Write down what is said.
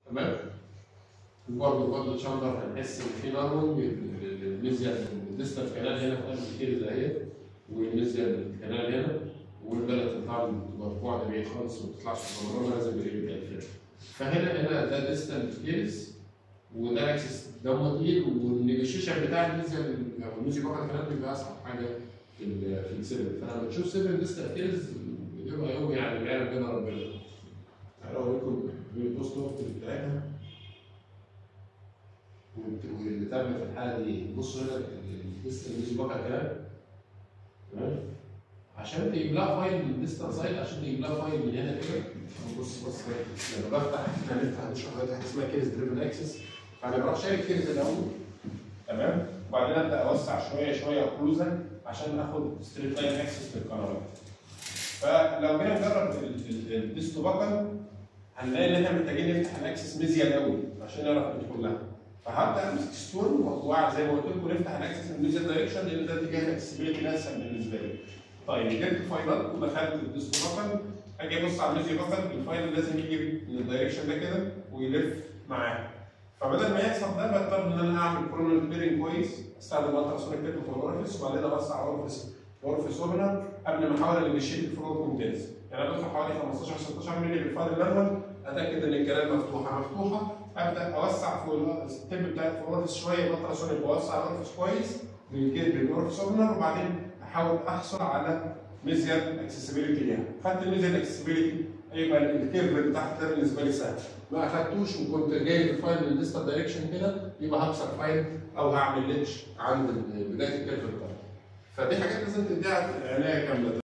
تمام وبرضه برضه تشامبر هنحس ان في نارون الميزيا الديستال كانال هنا في كتير زي اهي والميزيا الكانال هنا والبلد طبعا مرفوعه بعيد خالص وما بتطلعش في البانوراما لازم يبقى الفيلم فهنا هنا ده ديستال كيس وده اكسس دمه تقيل والنيجوشيشن بتاع الميزيا او الميزيا بقى كانال بيبقى اصعب حاجه في ال- في السيفن فلما تشوف سيفن ديستال كيس بيبقى يوم يعني بيعمل بينا ربنا تعالوا اوريكم البوست اوف بتاعتها والت- واللي تم في الحاله دي بصوا هنا الديستال ميزيا بقى كانال تمام عشان تجيب لها فايل من الديستال سايد عشان تجيب لها فايل من هنا كده بص بص كده. لما بفتح احنا هنفتح هنشرح دلوقتي حاجه اسمها كيرز دريفن اكسس فانا بروح شايل الكيرز الاول تمام وبعدين ابدا اوسع شويه شويه اوكلوزا عشان اخد ستريت لاين اكسس للقنوات فلو جينا نجرب ال- ال- الديستو بكر هنلاقي ان احنا محتاجين نفتح الاكسس ميزيا الاول عشان نعرف ندخل لها فهبدا امسك ستون واقعد زي ما قلت لكم نفتح الاكسس من ميزيا دايركشن لان ده اتجاه الاكسسبيلتي الاسهل بالنسبه لي طيب جبت فايلات ودخلت الديسك بطل اجي ابص على الميوزك بطل الفايل لازم يجي من الدايركشن ده كده ويلف معاه فبدل ما يحصل ده بضطر ان انا اعمل كرونال بيرنج كويس استخدم الترا سونيك تيب في الاورفيس وبعدين اوسع اورفيس اورفيس اوبنر قبل ما احاول انيشيت الفلور ممتاز يعني انا بدخل حوالي 15 16 مللي بالفايل المانوال اتاكد ان الكلام مفتوحه مفتوحه ابدا اوسع في التيب بتاعت الاورفيس شويه بالترا سونيك واوسع الاورفيس كويس بالاورفيس اوبنر وبعدين احاول احصل على ميزيال اكسسبيلتي ليها خدت الميزيال اكسسبيلتي يبقى الكيرف اللي تحت ده بالنسبه لي سهل ما اخدتوش وكنت جايب الفايل من الليسته دايركشن كده يبقى هكسر فايل او هعمل ليتش عند بدايه الكيرف بتاعي فدي حاجات لازم تديها عنايه كامله